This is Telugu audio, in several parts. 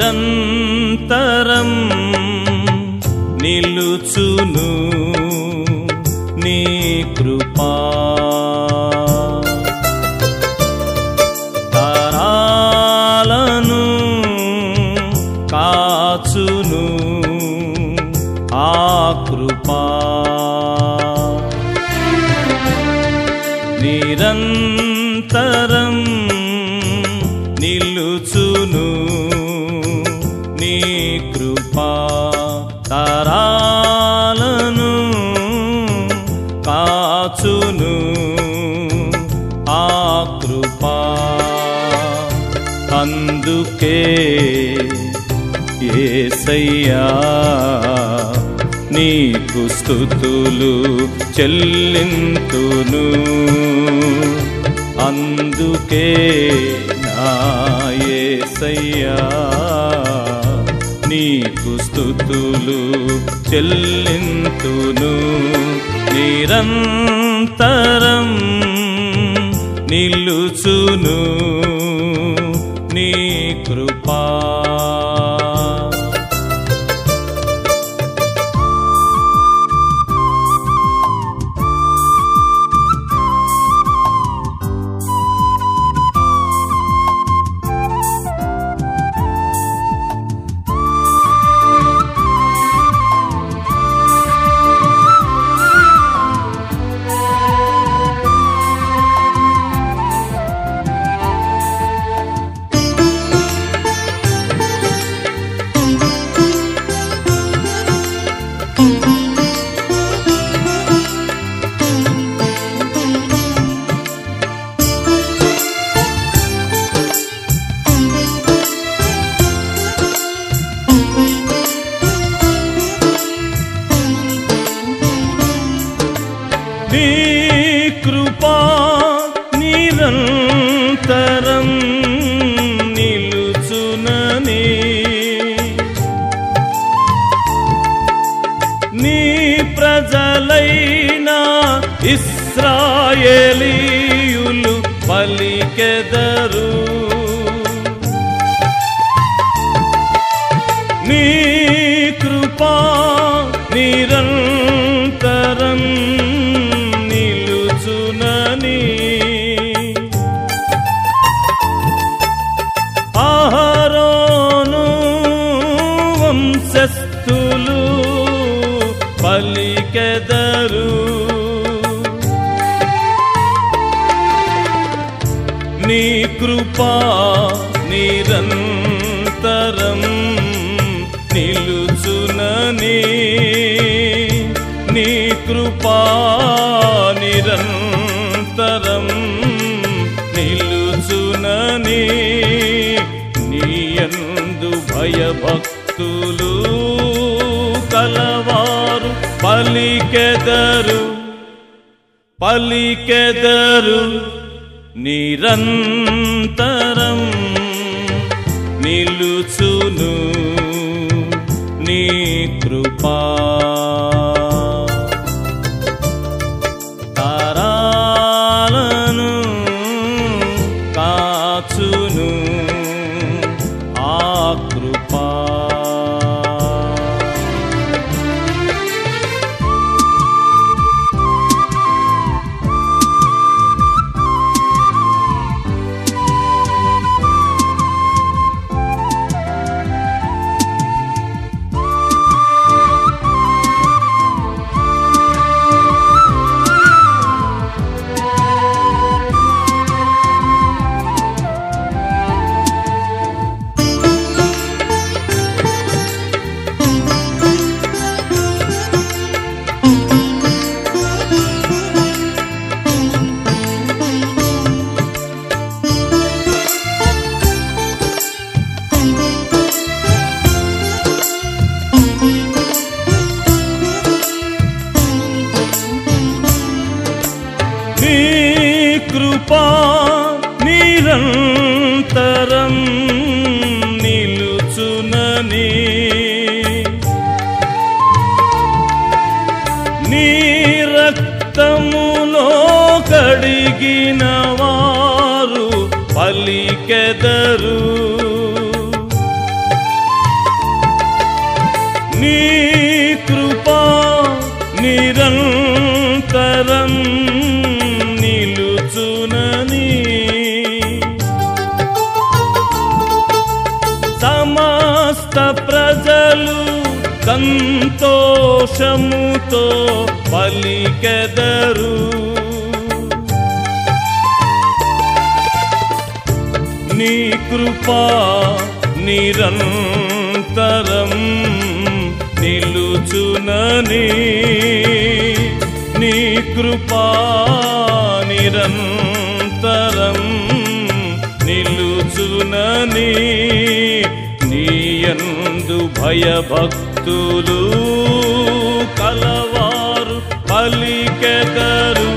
నిరంతరం నిలుచును నీ కృపా తరాలను కాచును ఆ కృపా నిరంతరం నిలుచును నీ కృపా తరాలను కాచును ఆ కృపా అందుకే ఏసయ్యా నీకు స్థుతులు చెల్లింతును అందుకే నా యేసయ్యా నీకు స్థుతులు చెల్లింతును నిరంతరం నిలుచును నీ కృపా నీ కృపా నిరంతరం నిలుచునని నీ ప్రజలైన ఇస్రాయేలీయులు పలికెదరు నీ కృపా నిరంతరం నిలుచునని ఆహారోను వంశస్థులు పలికెదరు నీ కృపా నిరంతరం నిలుచునని నీ కృపా నిరంతరం నిలుచునని నీయందు భయభక్తులు కలవారు పలికెదరు పలికెదరు నిరంతరం నిలుచును నీ కృపా తారాలను కాచును ఆ కృపా నీ కృపా నిరంతరం నిలుచునని నీ రక్తములో కడిగిన వారు పలికెదరు నిరంతరం నిలుచునని సమస్త ప్రజలు సంతోషముతో పలికెదరు నీ కృపా నిరంతరం నిలుచునని నీ కృపా నిరంతరం నిలుచునని నీయందు భయభక్తులు కలవారు పలికెదరు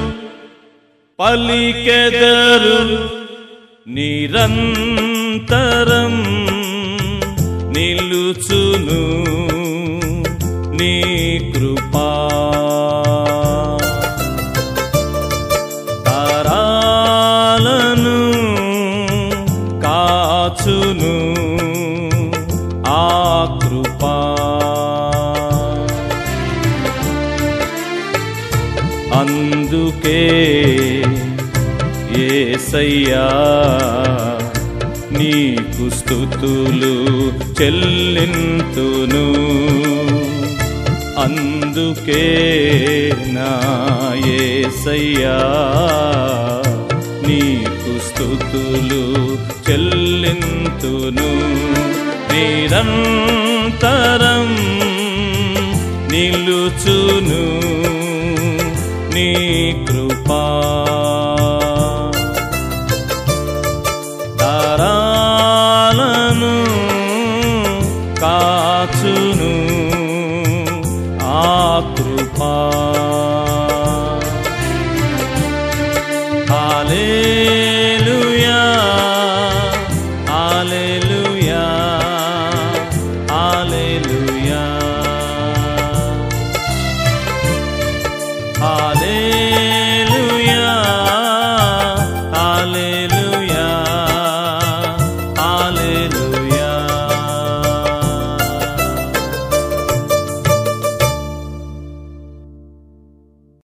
పలికెదరు నిరంతరం నిలుచును నీ కృపా తరాలను కాచును ఆ కృపా అందుకే ఏసయ్యా నీకు స్థుతులు చెల్లింతును అందుకే నా ఏసయ్యా నీకు స్థుతులు చెల్లింతును నిరంతరం నిలుచును నీ కృపా